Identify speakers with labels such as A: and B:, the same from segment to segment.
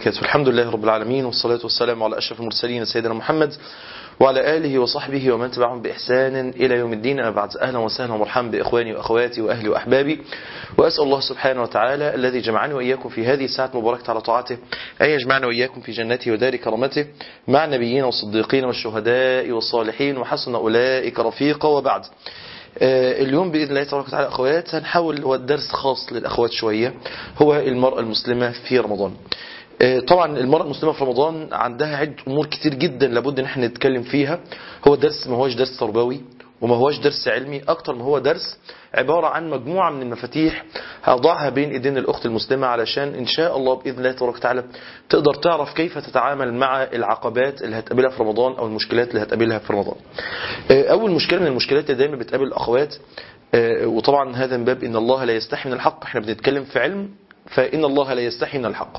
A: وبركاته الحمد لله رب العالمين والصلاة والسلام على أشرف المرسلين سيدنا محمد وعلى آله وصحبه ومن تبعهم بإحسان إلى يوم الدين أما بعد أهلا وسهلا ومرحبا بإخواني وأخواتي وأهلي وأحبابي وأسأل الله سبحانه وتعالى الذي جمعني وإياكم في هذه الساعة المباركة على طاعته أن يجمعنا وإياكم في جنته ودار كرامته مع النبيين والصديقين والشهداء والصالحين وحسن أولئك رفيقا وبعد اليوم بإذن الله تبارك وتعالى أخوات هنحاول هو الدرس خاص للأخوات شوية هو المرأة المسلمة في رمضان طبعا المرأة المسلمة في رمضان عندها عدة أمور كتير جدا لابد ان احنا نتكلم فيها هو درس ما هوش درس تربوي وما هوش درس علمي أكتر ما هو درس عبارة عن مجموعة من المفاتيح هضعها بين ايدين الأخت المسلمة علشان إن شاء الله بإذن الله تبارك وتعالى تقدر تعرف كيف تتعامل مع العقبات اللي هتقابلها في رمضان أو المشكلات اللي هتقابلها في رمضان أول مشكلة من المشكلات اللي دايما بتقابل الأخوات وطبعا هذا من باب إن الله لا يستحي من الحق احنا بنتكلم في علم فإن الله لا يستحي من الحق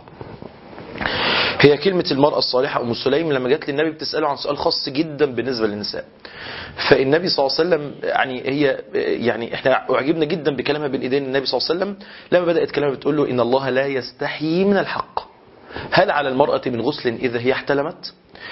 A: هي كلمة المرأة الصالحة أم سليم لما جت للنبي بتسأله عن سؤال خاص جدا بالنسبة للنساء فالنبي صلى الله عليه وسلم يعني هي يعني احنا اعجبنا جدا بكلامها بين ايدين النبي صلى الله عليه وسلم لما بدأت كلامها بتقول له إن الله لا يستحيي من الحق هل على المرأة من غسل إذا هي احتلمت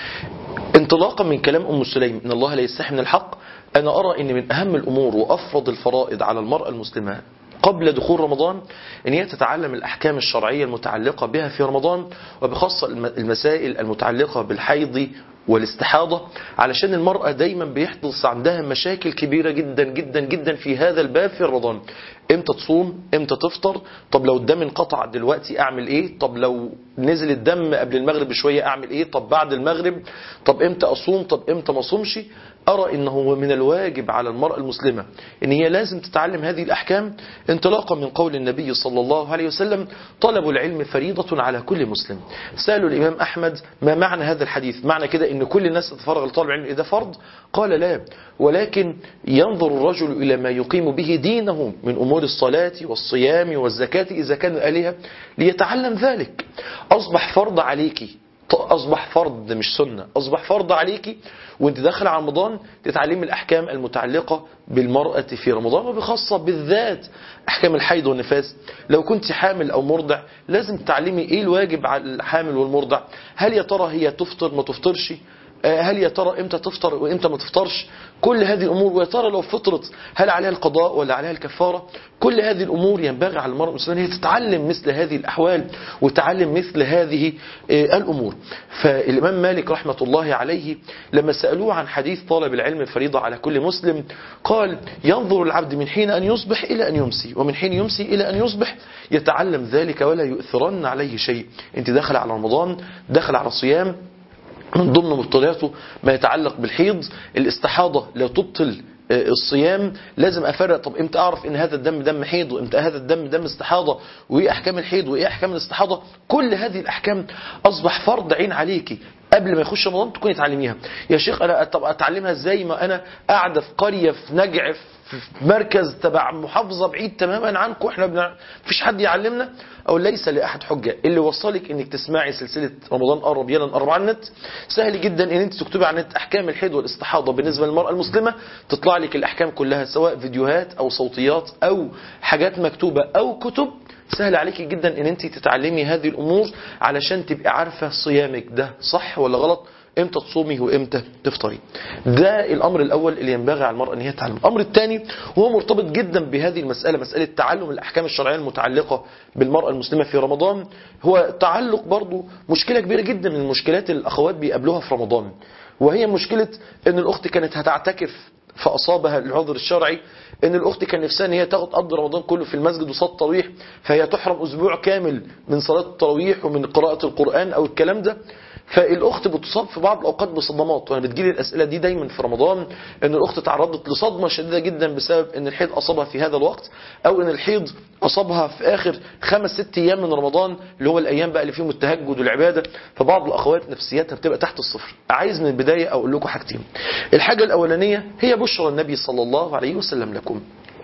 A: انطلاقا من كلام أم سليم إن الله لا يستحي من الحق أنا أرى أن من أهم الأمور وأفرض الفرائض على المرأة المسلمة قبل دخول رمضان ان هي تتعلم الأحكام الشرعية المتعلقة بها في رمضان وبخاصة المسائل المتعلقة بالحيض والاستحاضة علشان المرأة دايما بيحدث عندها مشاكل كبيرة جدا جدا جدا في هذا الباب في رمضان امتى تصوم امتى تفطر طب لو الدم انقطع دلوقتي اعمل ايه طب لو نزل الدم قبل المغرب بشوية اعمل ايه طب بعد المغرب طب امتى اصوم طب امتى ما اصومش ارى انه من الواجب على المرأة المسلمة ان هي لازم تتعلم هذه الاحكام انطلاقا من قول النبي صلى الله عليه وسلم طلب العلم فريضة على كل مسلم سألوا الامام احمد ما معنى هذا الحديث معنى كده ان كل الناس تتفرغ لطلب العلم اذا فرض قال لا ولكن ينظر الرجل الى ما يقيم به دينه من امور الصلاة والصيام والزكاة اذا كان اليها ليتعلم ذلك اصبح فرض عليكي أصبح فرض مش سنة أصبح فرض عليكي وانت داخل على رمضان تتعلمي الأحكام المتعلقة بالمرأة في رمضان وبخاصة بالذات أحكام الحيض والنفاس لو كنت حامل أو مرضع لازم تتعلمي إيه الواجب على الحامل والمرضع هل يا ترى هي تفطر ما تفطرش هل يا ترى امتى تفطر وامتى ما تفطرش كل هذه الامور ويا ترى لو فطرت هل عليها القضاء ولا عليها الكفاره كل هذه الامور ينبغي على المراه المسلمه هي تتعلم مثل هذه الاحوال وتتعلم مثل هذه الامور فالامام مالك رحمه الله عليه لما سالوه عن حديث طالب العلم الفريضه على كل مسلم قال ينظر العبد من حين ان يصبح الى ان يمسي ومن حين يمسي الى ان يصبح يتعلم ذلك ولا يؤثرن عليه شيء انت داخل على رمضان داخل على صيام من ضمن مبطلاته ما يتعلق بالحيض الاستحاضة لو تبطل الصيام لازم افرق طب امتى اعرف ان هذا الدم دم حيض وامتى هذا الدم دم استحاضه وايه احكام الحيض وايه احكام الاستحاضه كل هذه الاحكام اصبح فرض عين عليكي قبل ما يخش رمضان تكوني تعلميها يا شيخ انا طب اتعلمها ازاي ما انا قاعده في قريه في نجع في مركز تبع محافظه بعيد تماما عنكم احنا بنع... مفيش حد يعلمنا او ليس لاحد حجه اللي وصلك انك تسمعي سلسله رمضان قرب يلا نقرب على النت سهل جدا ان انت تكتبي على النت احكام الحيض والاستحاضه بالنسبه للمراه المسلمه تطلع لك الاحكام كلها سواء فيديوهات او صوتيات او حاجات مكتوبه او كتب سهل عليك جدا ان انت تتعلمي هذه الامور علشان تبقي عارفه صيامك ده صح ولا غلط امتى تصومي وامتى تفطري ده الامر الاول اللي ينبغي على المراه ان هي تتعلم الامر الثاني وهو مرتبط جدا بهذه المساله مساله تعلم الاحكام الشرعيه المتعلقه بالمراه المسلمه في رمضان هو تعلق برضو مشكله كبيره جدا من المشكلات اللي الاخوات بيقابلوها في رمضان وهي مشكله ان الاخت كانت هتعتكف فأصابها العذر الشرعي ان الأخت كان نفسها ان هي تاخد قضي رمضان كله في المسجد وصلاة التراويح فهي تحرم أسبوع كامل من صلاة التراويح ومن قراءة القرآن أو الكلام ده فالاخت بتصاب في بعض الاوقات بصدمات وانا بتجيلي الاسئله دي دايما في رمضان ان الاخت تعرضت لصدمه شديده جدا بسبب ان الحيض اصابها في هذا الوقت او ان الحيض اصابها في اخر خمس ست ايام من رمضان اللي هو الايام بقى اللي فيهم التهجد والعباده فبعض الاخوات نفسياتها بتبقى تحت الصفر عايز من البدايه اقول لكم حاجتين الحاجه الاولانيه هي بشرى النبي صلى الله عليه وسلم لكم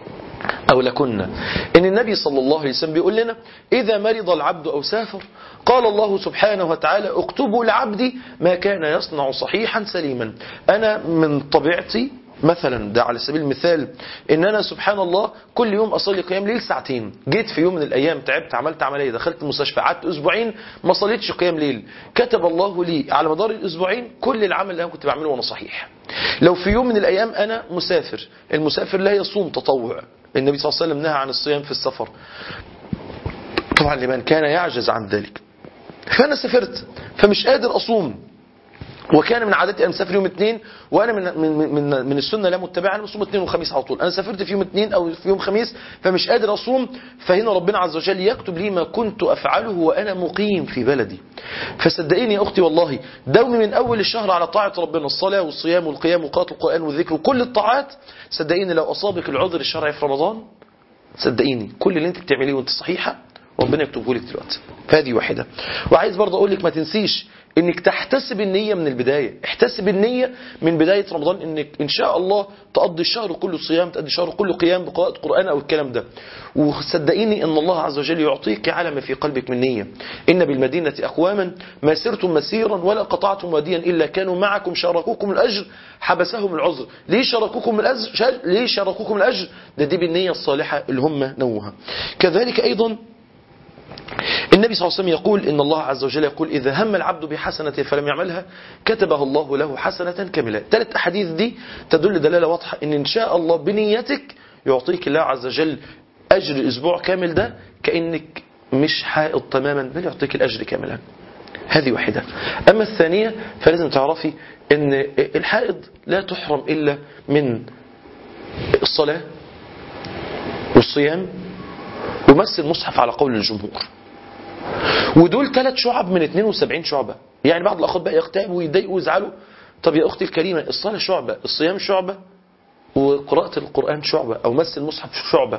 A: أو لكنا إن النبي صلى الله عليه وسلم بيقول لنا إذا مرض العبد أو سافر قال الله سبحانه وتعالى اكتبوا لعبدي ما كان يصنع صحيحا سليما أنا من طبيعتي مثلا ده على سبيل المثال ان انا سبحان الله كل يوم اصلي قيام ليل ساعتين جيت في يوم من الايام تعبت عملت عمليه دخلت المستشفى قعدت اسبوعين ما صليتش قيام ليل كتب الله لي على مدار الاسبوعين كل العمل اللي انا كنت بعمله وانا صحيح لو في يوم من الايام انا مسافر المسافر لا يصوم تطوع النبي صلى الله عليه وسلم نهى عن الصيام في السفر طبعا لمن كان يعجز عن ذلك فانا سافرت فمش قادر اصوم وكان من عادتي ان اسافر يوم اثنين وانا من من من, من السنه لا متبعه انا بصوم اثنين وخميس على طول انا سافرت في يوم اثنين او في يوم خميس فمش قادر اصوم فهنا ربنا عز وجل يكتب لي ما كنت افعله وانا مقيم في بلدي فصدقيني يا اختي والله دومي من اول الشهر على طاعه ربنا الصلاه والصيام والقيام وقراءه القران والذكر وكل الطاعات صدقيني لو اصابك العذر الشرعي في رمضان صدقيني كل اللي انت بتعمليه وانت صحيحه ربنا يكتبه لك دلوقتي فهذه واحده وعايز برضه اقول لك ما تنسيش انك تحتسب النية من البداية احتسب النية من بداية رمضان انك ان شاء الله تقضي الشهر كله صيام تقضي الشهر كله قيام بقراءة قرآن او الكلام ده وصدقيني ان الله عز وجل يعطيك على ما في قلبك من نية ان بالمدينة اقواما ما سرتم مسيرا ولا قطعتم واديا الا كانوا معكم شاركوكم الاجر حبسهم العذر ليه شاركوكم الاجر ليه شاركوكم الاجر ده دي بالنية الصالحة اللي هم نوها كذلك ايضا النبي صلى الله عليه وسلم يقول إن الله عز وجل يقول إذا هم العبد بحسنة فلم يعملها كتبها الله له حسنة كاملة ثلاث أحاديث دي تدل دلالة واضحة إن إن شاء الله بنيتك يعطيك الله عز وجل أجر الأسبوع كامل ده كأنك مش حائط تماما بل يعطيك الأجر كاملا هذه واحدة أما الثانية فلازم تعرفي أن الحائض لا تحرم إلا من الصلاة والصيام ومس المصحف على قول الجمهور ودول ثلاث شعب من 72 شعبة يعني بعض الأخوات بقى يغتابوا ويضايقوا ويزعلوا طب يا أختي الكريمة الصلاة شعبة الصيام شعبة وقراءة القرآن شعبة أو مس المصحف شعبة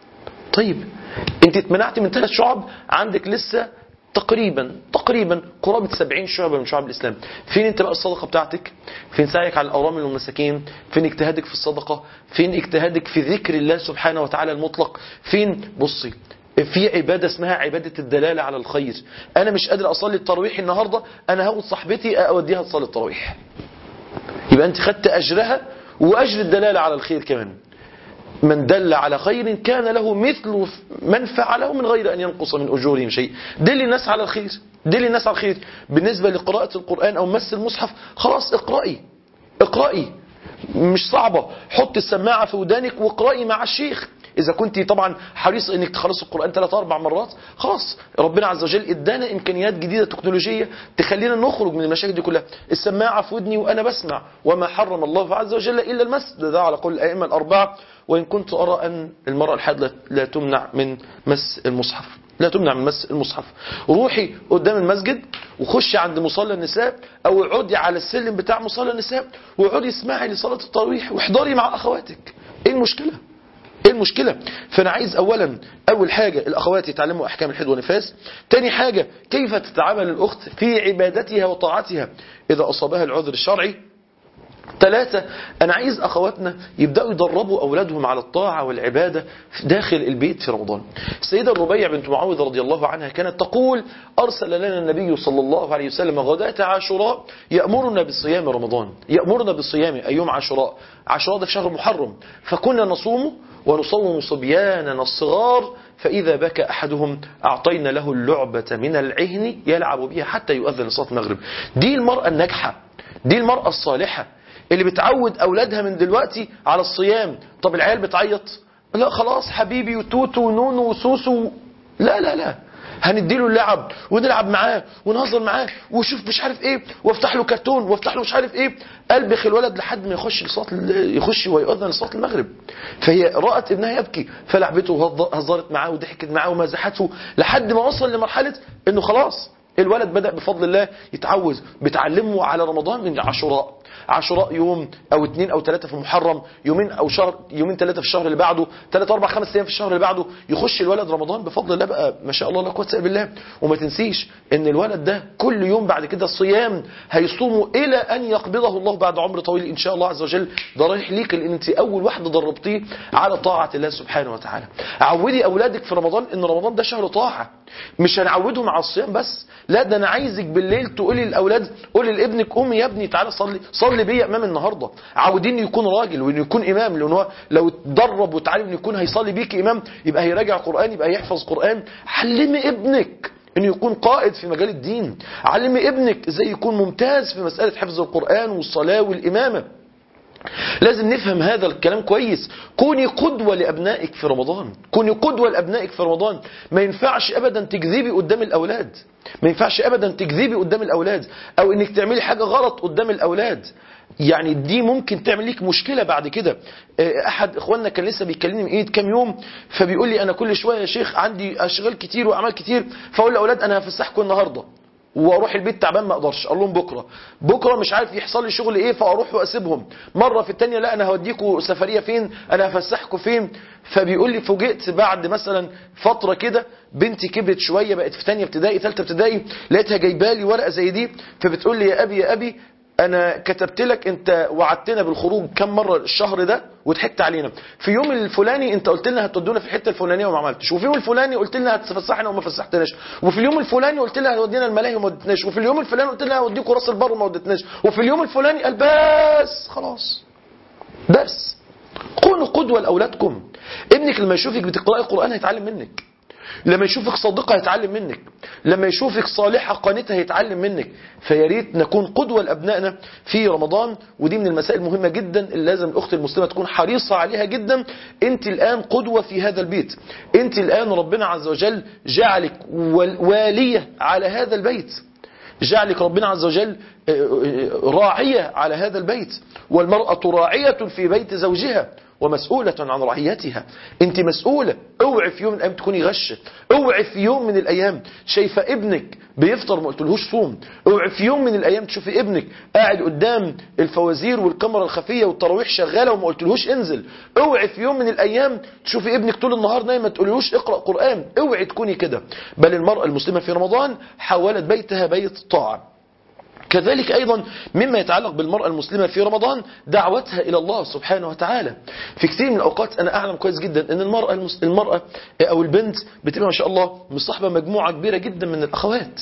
A: طيب انت اتمنعت من ثلاث شعب عندك لسه تقريبا تقريبا قرابة 70 شعبة من شعب الإسلام فين انت بقى الصدقة بتاعتك فين سعيك على الأرامل والمساكين فين اجتهادك في الصدقة فين اجتهادك في ذكر الله سبحانه وتعالى المطلق فين بصي في عبادة اسمها عبادة الدلالة على الخير أنا مش قادر أصلي التراويح النهاردة أنا هاخد صاحبتي أوديها تصلي التراويح يبقى أنت خدت أجرها وأجر الدلالة على الخير كمان من دل على خير كان له مثل من فعله من غير أن ينقص من أجورهم شيء دل الناس على الخير دل الناس على الخير بالنسبة لقراءة القرآن أو مس المصحف خلاص اقرأي اقرأي مش صعبة حط السماعة في ودانك واقرأي مع الشيخ إذا كنت طبعا حريص انك تخلص القرآن ثلاث أربع مرات خلاص ربنا عز وجل ادانا إمكانيات جديدة تكنولوجية تخلينا نخرج من المشاكل دي كلها السماعة في ودني وأنا بسمع وما حرم الله عز وجل إلا المس ده, ده على قول الأئمة الأربعة وإن كنت أرى أن المرأة الحاد لا تمنع من مس المصحف لا تمنع من مس المصحف روحي قدام المسجد وخشي عند مصلى النساء او اقعدي على السلم بتاع مصلى النساء واقعدي اسمعي لصلاة التراويح واحضري مع اخواتك ايه المشكلة ايه المشكلة فانا عايز اولا اول حاجة الاخوات يتعلموا احكام الحيض والنفاس تاني حاجة كيف تتعامل الاخت في عبادتها وطاعتها اذا اصابها العذر الشرعي ثلاثة أنا عايز أخواتنا يبدأوا يدربوا أولادهم على الطاعة والعبادة داخل البيت في رمضان السيدة الربيع بنت معاوذ رضي الله عنها كانت تقول أرسل لنا النبي صلى الله عليه وسلم غداة عاشوراء يأمرنا بصيام رمضان يأمرنا بصيام أيام عاشوراء عاشوراء ده في شهر محرم فكنا نصومه ونصوم صبياننا الصغار فإذا بكى أحدهم أعطينا له اللعبة من العهن يلعب بها حتى يؤذن صلاة المغرب دي المرأة الناجحة دي المرأة الصالحة اللي بتعود أولادها من دلوقتي على الصيام طب العيال بتعيط لا خلاص حبيبي وتوتو ونونو وسوسو لا لا لا هنديله اللعب ونلعب معاه ونهزر معاه وشوف مش عارف ايه وافتح له كرتون وافتح له مش عارف ايه البخ الولد لحد ما يخش لصلاه يخش ويؤذن لصلاه المغرب فهي رأت ابنها يبكي فلعبته وهزرت معاه وضحكت معاه ومازحته لحد ما وصل لمرحله انه خلاص الولد بدأ بفضل الله يتعوز بتعلمه على رمضان من عاشوراء عاشوراء يوم او اثنين او ثلاثة في محرم يومين او شهر يومين ثلاثة في الشهر اللي بعده ثلاثة اربع خمس ايام في الشهر اللي بعده يخش الولد رمضان بفضل الله بقى ما شاء الله لا قوه الا بالله وما تنسيش ان الولد ده كل يوم بعد كده الصيام هيصومه الى ان يقبضه الله بعد عمر طويل ان شاء الله عز وجل ده رايح ليك لان انت اول واحده دربتيه على طاعه الله سبحانه وتعالى عودي اولادك في رمضان ان رمضان ده شهر طاعه مش هنعودهم على الصيام بس لا ده انا عايزك بالليل تقولي للاولاد قولي لابنك قومي يا ابني تعالى صلي صلي بيا امام النهارده عاودين يكون راجل وانه يكون امام لان هو لو اتدرب وتعلم انه يكون هيصلي بيك امام يبقى هيراجع قران يبقى هيحفظ قران علمي ابنك انه يكون قائد في مجال الدين علمي ابنك ازاي يكون ممتاز في مساله حفظ القران والصلاه والامامه لازم نفهم هذا الكلام كويس كوني قدوة لأبنائك في رمضان كوني قدوة لأبنائك في رمضان ما ينفعش أبدا تكذبي قدام الأولاد ما ينفعش أبدا تكذبي قدام الأولاد أو إنك تعملي حاجة غلط قدام الأولاد يعني دي ممكن تعمل ليك مشكلة بعد كده أحد إخواننا كان لسه بيكلمني من قيمة كام يوم فبيقول لي أنا كل شوية يا شيخ عندي أشغال كتير وأعمال كتير فأقول لأولاد أنا هفسحكم النهاردة واروح البيت تعبان ما اقدرش اقول لهم بكره بكره مش عارف يحصل لي شغل ايه فاروح واسيبهم مره في الثانيه لا انا هوديكوا سفريه فين انا هفسحكم فين فبيقول لي فوجئت بعد مثلا فتره كده بنتي كبرت شويه بقت في ثانيه ابتدائي ثالثه ابتدائي لقيتها جايبه لي ورقه زي دي فبتقول لي يا ابي يا ابي انا كتبت لك انت وعدتنا بالخروج كم مره الشهر ده وضحكت علينا في يوم الفلاني انت قلت لنا هتودونا في الحته الفلانيه وما عملتش وفي يوم الفلاني قلت لنا هتفسحنا وما فسحتناش وفي اليوم الفلاني قلت لنا هتودينا الملاهي وما ودتناش وفي اليوم الفلاني قلت لنا هوديكوا راس البر وما ودتناش وفي اليوم الفلاني قال بس خلاص بس كونوا قدوه لاولادكم ابنك لما يشوفك بتقراي القران هيتعلم منك لما يشوفك صادقة هيتعلم منك لما يشوفك صالحة قانتة هيتعلم منك فيا ريت نكون قدوة لأبنائنا في رمضان ودي من المسائل المهمة جدا اللي لازم الأخت المسلمة تكون حريصة عليها جدا أنت الآن قدوة في هذا البيت أنت الآن ربنا عز وجل جعلك والية على هذا البيت جعلك ربنا عز وجل راعية على هذا البيت والمرأة راعية في بيت زوجها ومسؤولة عن رعيتها انت مسؤولة اوعي في يوم من الايام تكوني غشة اوعي في يوم من الايام شايفة ابنك بيفطر ما قلتلهوش صوم اوعي في يوم من الايام تشوفي ابنك قاعد قدام الفوازير والكاميرا الخفية والتراويح شغالة وما قلتلهوش انزل اوعي في يوم من الايام تشوفي ابنك طول النهار نايم ما تقوليهوش اقرأ قرآن اوعي تكوني كده بل المرأة المسلمة في رمضان حولت بيتها بيت طاعة كذلك أيضا مما يتعلق بالمرأة المسلمة في رمضان دعوتها إلى الله سبحانه وتعالى في كثير من الأوقات أنا أعلم كويس جدا أن المرأة, المس... المرأة أو البنت بتبقى ما شاء الله مصاحبة مجموعة كبيرة جدا من الأخوات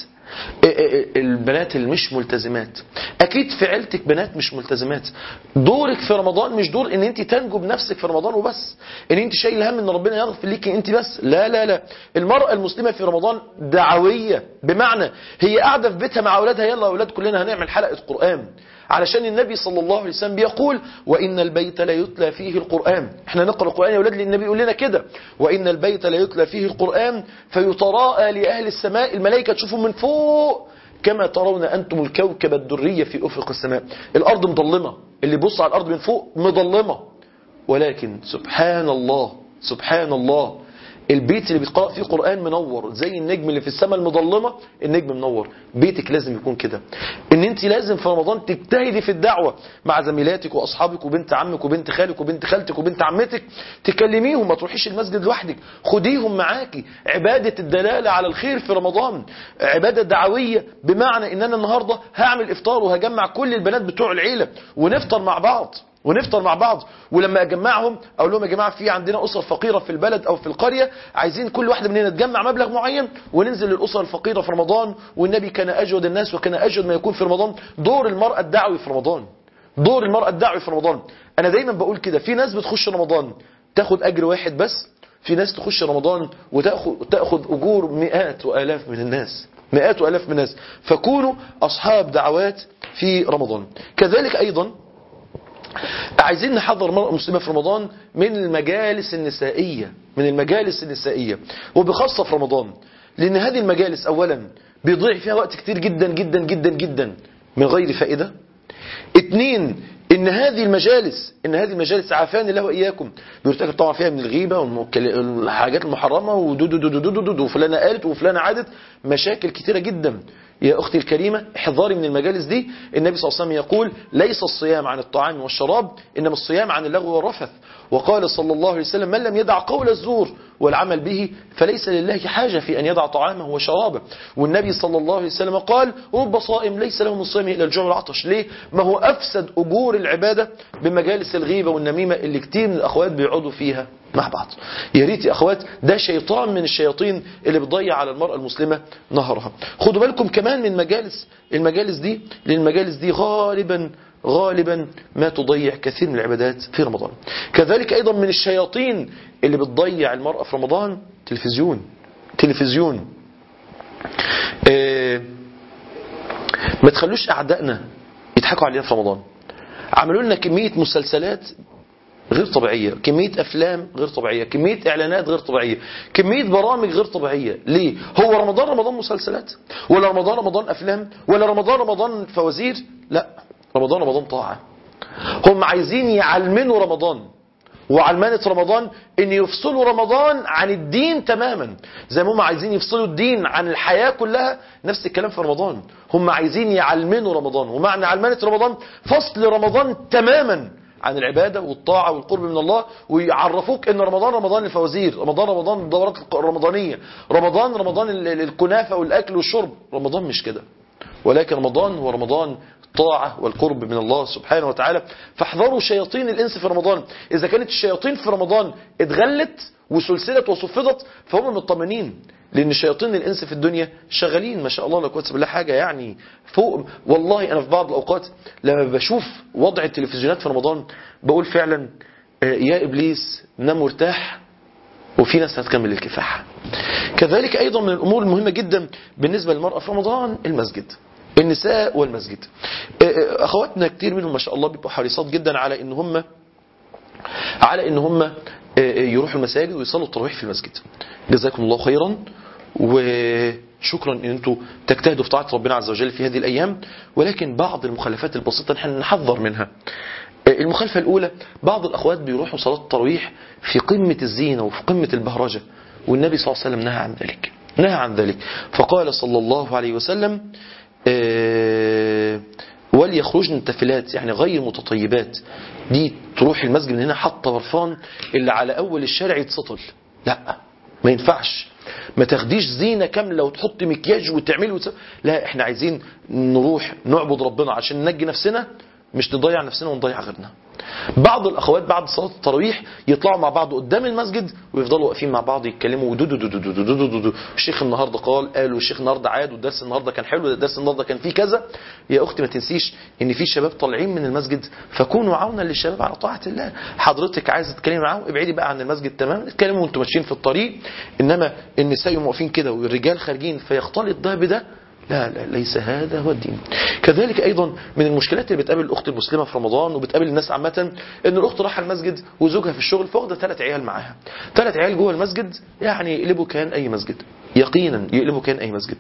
A: البنات اللي مش ملتزمات اكيد في عيلتك بنات مش ملتزمات دورك في رمضان مش دور ان انت تنجو بنفسك في رمضان وبس ان انت شايل هم ان ربنا يغفر ليكي انت بس لا لا لا المرأة المسلمة في رمضان دعوية بمعنى هي قاعدة في بيتها مع اولادها يلا اولاد كلنا هنعمل حلقة قرآن علشان النبي صلى الله عليه وسلم بيقول وإن البيت لا يتلى فيه القرآن احنا نقرأ القرآن يا أولاد لأن النبي يقول لنا كده وإن البيت لا يتلى فيه القرآن فيتراءى لأهل السماء الملائكة تشوفهم من فوق كما ترون أنتم الكوكب الدرية في أفق السماء الأرض مظلمة اللي بص على الأرض من فوق مظلمة ولكن سبحان الله سبحان الله البيت اللي بيتقرأ فيه قرآن منور زي النجم اللي في السماء المظلمة النجم منور بيتك لازم يكون كده ان انت لازم في رمضان تجتهدي في الدعوة مع زميلاتك واصحابك وبنت عمك وبنت خالك وبنت خالتك وبنت عمتك تكلميهم ما تروحيش المسجد لوحدك خديهم معاكي عبادة الدلالة على الخير في رمضان عبادة دعوية بمعنى ان انا النهاردة هعمل افطار وهجمع كل البنات بتوع العيلة ونفطر مع بعض ونفطر مع بعض ولما اجمعهم اقول لهم يا جماعه في عندنا اسر فقيره في البلد او في القريه عايزين كل واحده مننا تجمع مبلغ معين وننزل للاسر الفقيره في رمضان والنبي كان اجود الناس وكان اجود ما يكون في رمضان دور المراه الدعوي في رمضان دور المراه الدعوي في رمضان انا دايما بقول كده في ناس بتخش رمضان تاخد اجر واحد بس في ناس تخش رمضان وتاخد تاخد اجور مئات والاف من الناس مئات والاف من الناس فكونوا اصحاب دعوات في رمضان كذلك ايضا عايزين نحضر المرأة المسلمة في رمضان من المجالس النسائية من المجالس النسائية وبخاصة في رمضان لأن هذه المجالس أولا بيضيع فيها وقت كتير جدا جدا جدا جدا من غير فائدة اتنين ان هذه المجالس ان هذه المجالس عافاني الله واياكم بيرتكب طبعا فيها من الغيبه والحاجات المحرمه ودو دو دو دو دو دو وفلانه قالت وفلانه عادت مشاكل كتيره جدا يا اختي الكريمه احذري من المجالس دي النبي صلى الله عليه وسلم يقول ليس الصيام عن الطعام والشراب انما الصيام عن اللغو والرفث وقال صلى الله عليه وسلم من لم يدع قول الزور والعمل به فليس لله حاجة في أن يدع طعامه وشرابه والنبي صلى الله عليه وسلم قال رب صائم ليس له من صيامه إلا الجوع والعطش ليه؟ ما هو أفسد أجور العبادة بمجالس الغيبة والنميمة اللي كتير من الأخوات بيقعدوا فيها مع بعض يا ريت يا أخوات ده شيطان من الشياطين اللي بتضيع على المرأة المسلمة نهرها خدوا بالكم كمان من مجالس المجالس دي لأن المجالس دي غالبا غالبا ما تضيع كثير من العبادات في رمضان كذلك أيضا من الشياطين اللي بتضيع المرأة في رمضان تلفزيون تلفزيون آه، ما تخلوش أعدائنا يضحكوا علينا في رمضان عملوا لنا كمية مسلسلات غير طبيعية كمية أفلام غير طبيعية كمية إعلانات غير طبيعية كمية برامج غير طبيعية ليه؟ هو رمضان رمضان مسلسلات ولا رمضان رمضان أفلام ولا رمضان رمضان فوازير لا رمضان رمضان طاعة هم عايزين يعلمنوا رمضان وعلمانة رمضان ان يفصلوا رمضان عن الدين تماما زي ما هم عايزين يفصلوا الدين عن الحياة كلها نفس الكلام في رمضان هم عايزين يعلمنوا رمضان ومعنى علمانة رمضان فصل رمضان تماما عن العبادة والطاعة والقرب من الله ويعرفوك ان رمضان رمضان الفوازير رمضان رمضان الدورات الرمضانية رمضان رمضان ال- ال- الكنافة والأكل والشرب رمضان مش كده ولكن رمضان هو رمضان الطاعة والقرب من الله سبحانه وتعالى فاحذروا شياطين الإنس في رمضان إذا كانت الشياطين في رمضان اتغلت وسلسلت وصفدت فهم مطمنين لأن شياطين الإنس في الدنيا شغالين ما شاء الله لا قوة إلا بالله حاجة يعني فوق والله أنا في بعض الأوقات لما بشوف وضع التلفزيونات في رمضان بقول فعلا آه، يا إبليس نام مرتاح وفي ناس هتكمل الكفاح كذلك أيضا من الأمور المهمة جدا بالنسبة للمرأة في رمضان المسجد النساء والمسجد آه، آه، أخواتنا كتير منهم ما شاء الله بيبقوا حريصات جدا على إن هم على إن هم آه، آه، يروحوا المساجد ويصلوا التراويح في المسجد جزاكم الله خيرا وشكرا ان انتم تجتهدوا في طاعه ربنا عز وجل في هذه الايام ولكن بعض المخالفات البسيطه نحن نحذر منها المخالفة الأولى بعض الأخوات بيروحوا صلاة التراويح في قمة الزينة وفي قمة البهرجة والنبي صلى الله عليه وسلم نهى عن ذلك نهى عن ذلك فقال صلى الله عليه وسلم آه، وليخرجن تفلات يعني غير متطيبات دي تروح المسجد من هنا حاطه برفان اللي على أول الشارع يتسطل لا ما ينفعش ما تاخديش زينة كاملة وتحط مكياج وتعملي وتس... لا احنا عايزين نروح نعبد ربنا عشان ننجي نفسنا مش نضيع نفسنا ونضيع غيرنا بعض الاخوات بعد صلاه التراويح يطلعوا مع بعض قدام المسجد ويفضلوا واقفين مع بعض يتكلموا ودو دو دو دو دو دو دو دو دو. الشيخ النهارده قال قال والشيخ النهارده عاد والدرس النهارده كان حلو الدرس النهارده كان فيه كذا يا اختي ما تنسيش ان في شباب طالعين من المسجد فكونوا عونا للشباب على طاعه الله حضرتك عايزه تتكلمي معاهم ابعدي بقى عن المسجد تماما اتكلموا وانتم ماشيين في الطريق انما النساء يقوموا واقفين كده والرجال خارجين فيختلط ده بده لا لا ليس هذا هو الدين كذلك أيضا من المشكلات اللي بتقابل الأخت المسلمة في رمضان وبتقابل الناس عامة إن الأخت رايحة المسجد وزوجها في الشغل فواخدة ثلاث عيال معاها ثلاث عيال جوه المسجد يعني يقلبوا كان أي مسجد يقينا يقلبوا كان أي مسجد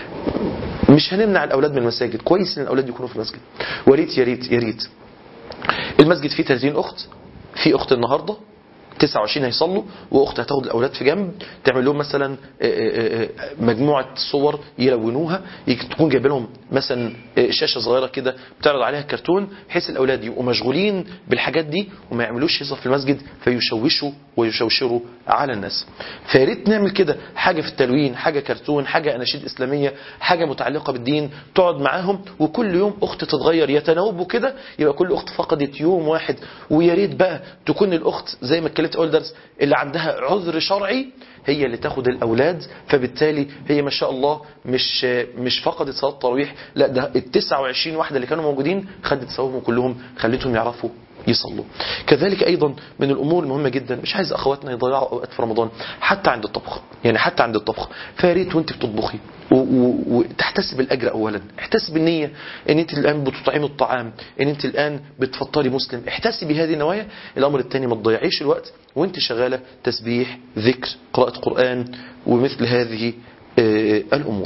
A: مش هنمنع الأولاد من المساجد كويس إن الأولاد يكونوا في المسجد وريت يا ريت يا ريت المسجد فيه 30 أخت في أخت النهاردة 29 هيصلوا واخت هتاخد الاولاد في جنب تعمل لهم مثلا آه، آه، آه، مجموعه صور يلونوها يك- تكون جايبه لهم مثلا آه، شاشه صغيره كده بتعرض عليها كرتون بحيث الاولاد يبقوا مشغولين بالحاجات دي وما يعملوش هيصه في المسجد فيشوشوا ويشوشروا على الناس فيا ريت نعمل كده حاجه في التلوين حاجه كرتون حاجه اناشيد اسلاميه حاجه متعلقه بالدين تقعد معاهم وكل يوم اخت تتغير يتناوبوا كده يبقى كل اخت فقدت يوم واحد ويا ريت بقى تكون الاخت زي ما اتكلمت اول درس اللي عندها عذر شرعي هي اللي تاخد الاولاد فبالتالي هي ما شاء الله مش مش فقدت صلاه التراويح لا ده ال 29 واحده اللي كانوا موجودين خدت ثوابهم كلهم خلتهم يعرفوا يصلوا كذلك ايضا من الامور المهمه جدا مش عايز اخواتنا يضيعوا اوقات في رمضان حتى عند الطبخ يعني حتى عند الطبخ فيا ريت وانت بتطبخي و- و- وتحتسب الاجر اولا احتسب النيه ان انت الان بتطعمي الطعام ان انت الان بتفطري مسلم احتسبي هذه النوايا الامر الثاني ما تضيعيش الوقت وانت شغاله تسبيح ذكر قراءه قران ومثل هذه آه، الامور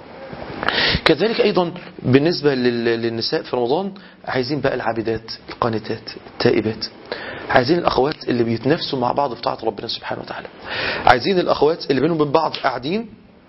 A: كذلك أيضا بالنسبة لل- للنساء في رمضان عايزين بقى العابدات القانتات التائبات عايزين الأخوات اللي بيتنافسوا مع بعض في طاعة ربنا سبحانه وتعالى عايزين الأخوات اللي بينهم وبين بعض قاعدين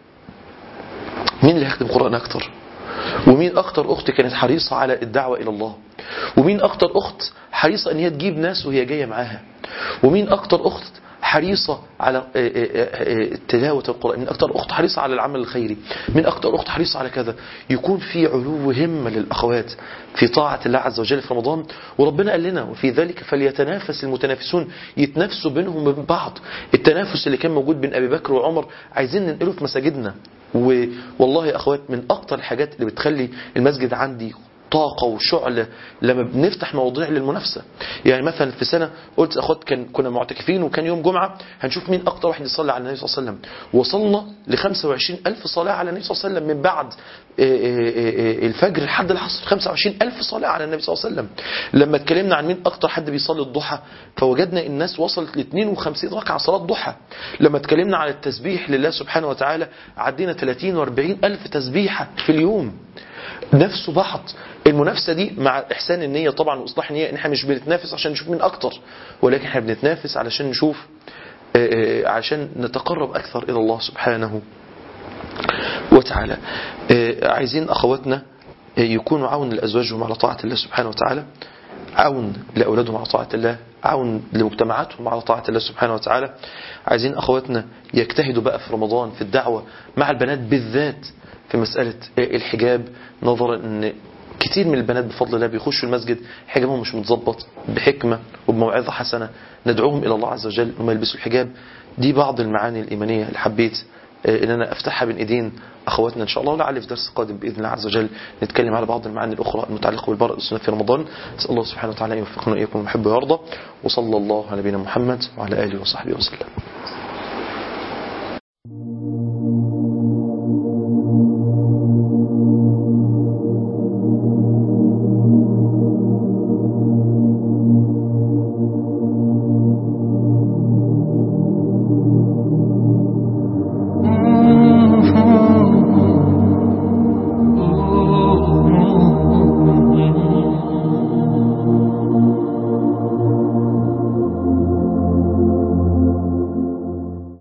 A: مين اللي هيخدم قرآن أكتر ومين أكتر أخت كانت حريصة على الدعوة إلى الله ومين أكتر أخت حريصة أن هي تجيب ناس وهي جاية معاها ومين أكتر أخت حريصة على آه، آه، آه، تلاوة القرآن من أكتر أخت حريصة على العمل الخيري من أكتر أخت حريصة على كذا يكون في علو همة للأخوات في طاعة الله عز وجل في رمضان وربنا قال لنا وفي ذلك فليتنافس المتنافسون يتنافسوا بينهم وبين بعض التنافس اللي كان موجود بين أبي بكر وعمر عايزين ننقله في مساجدنا و- والله يا أخوات من أكتر الحاجات اللي بتخلي المسجد عندي طاقة وشعلة لما بنفتح مواضيع للمنافسة يعني مثلا في سنة قلت أخوات كان كنا معتكفين وكان يوم جمعة هنشوف مين أكتر واحد يصلي على النبي صلى الله عليه وسلم وصلنا ل 25 ألف صلاة على النبي صلى الله عليه وسلم من بعد الفجر لحد العصر 25 ألف صلاة على النبي صلى الله عليه وسلم لما اتكلمنا عن مين أكتر حد بيصلي الضحى فوجدنا الناس وصلت ل 52 ركعة صلاة ضحى لما اتكلمنا عن التسبيح لله سبحانه وتعالى عدينا 30 و40 ألف تسبيحة في اليوم نفسه بعض المنافسه دي مع احسان النيه طبعا واصلاح النيه ان احنا مش بنتنافس عشان نشوف مين اكتر ولكن احنا بنتنافس علشان نشوف عشان نتقرب اكثر الى الله سبحانه وتعالى عايزين اخواتنا يكونوا عون لازواجهم على طاعه الله سبحانه وتعالى عون لاولادهم على طاعه الله عون لمجتمعاتهم على طاعه الله سبحانه وتعالى عايزين اخواتنا يجتهدوا بقى في رمضان في الدعوه مع البنات بالذات في مسألة الحجاب نظرا ان كتير من البنات بفضل الله بيخشوا المسجد حجابهم مش متظبط بحكمة وبموعظة حسنة ندعوهم إلى الله عز وجل أنهم يلبسوا الحجاب دي بعض المعاني الإيمانية اللي حبيت ان انا افتحها بين ايدين اخواتنا ان شاء الله ولعل في درس قادم باذن الله عز وجل نتكلم على بعض المعاني الاخرى المتعلقه بالبراءه والسنه في رمضان اسال الله سبحانه وتعالى ان يوفقنا واياكم ويحب ويرضى وصلى الله على نبينا محمد وعلى اله وصحبه وسلم